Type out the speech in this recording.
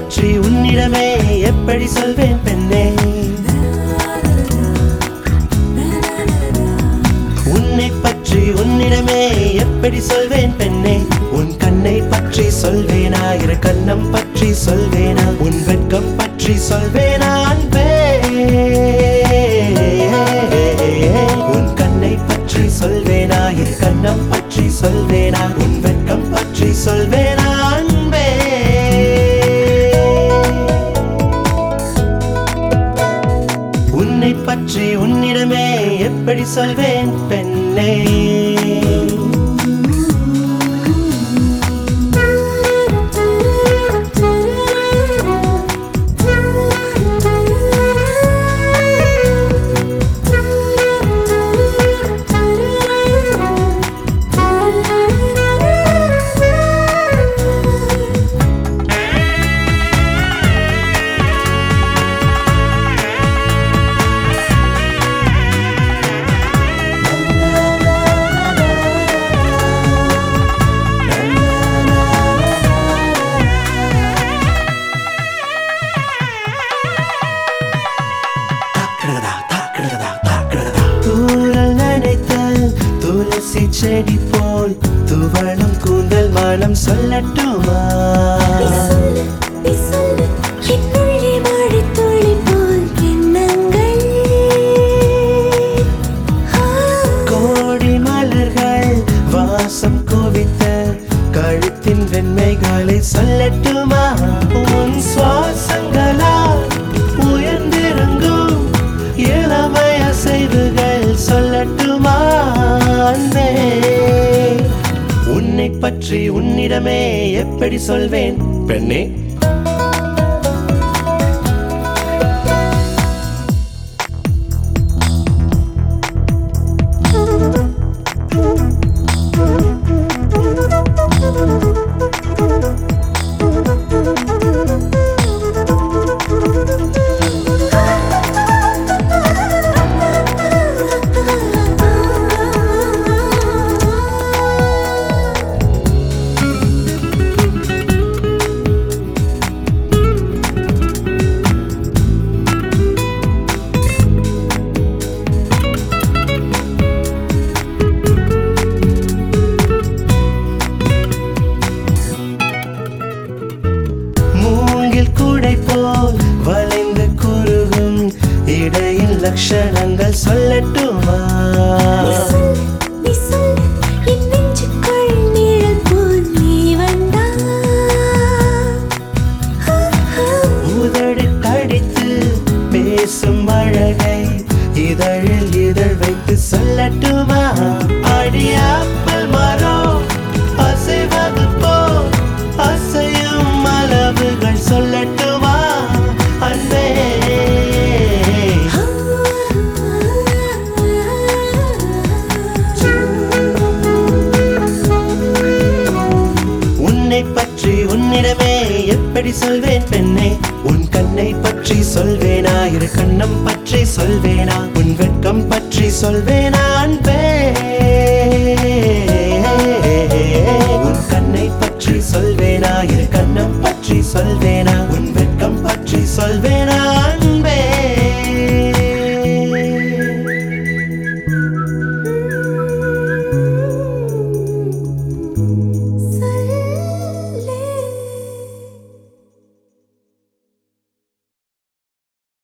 பற்றி உன்னிடமே எப்படி சொல்வேன் பெண்ணே உன்னை பற்றி உன்னிடமே எப்படி சொல்வேன் பெண்ணே உன் கண்ணை பற்றி சொல்வேனா இரு கண்ணம் பற்றி சொல்வேனா உன் வெட்கம் பற்றி சொல்வேனா அன்பே உன் கண்ணை பற்றி சொல்வேனா இரு கண்ணம் பற்றி சொல்வேனா உன் வெட்கம் பற்றி சொல்வேனா அன்பே உன்னை பற்றி உன்னிடமே எப்படி சொல்வேன் பெண்ணே தூரல் நனைத்த துளசி செடி போல் துவளும் கூந்தல் மனம் சொல்லட்டுமா என்னுள்ளே மழைத்துளி போல் எண்ணங்கள் ஆ, கோடி மலர்கள் வாசம் குவித்த கழுத்தின் வெண்மைகளை சொல்லட்டுமா உன் சுவாசங்களால் உயர்ந்திருங்கும் இளமை அசைவுகள் சொல்லட்டுமா அன்பே உன்னை பற்றி உன்னிடமே எப்படி சொல்வேன் பெண்ணே மூங்கில் கூடை போல் வளைந்து குறுகும் இடையில் லட்சணங்கள் சொல்லட்டுமா நீ சொல், நீ சொல், என் நெஞ்சுக்குள் நிழல் போல் நீ வந்தாய். ஆ, ஆ, உதடு கடித்து பேசும் அழகை இதழில் இதழ் வைத்து சொல்லட்டுமா அடியாப்பல் மரம் அசைவது போல் அசையும் அளவுகள் சொல்லட்டுமா அன்பே ஆ, உன்னை பற்றி உன்னிடமே எப்படி சொல்வேன் பெண்ணே உன் கண்ணை பற்றி சொல்வேனா இரு கண்ணம் பற்றி சொல்வேனா உன் வெட்கம் பற்றி சொல்வேனா அன்பே உன் கண்ணை பற்றி சொல்வேனா இரு கண்ணம் பற்றி சொல்வேனா உன் வெட்கம் பற்றி சொல்வேனா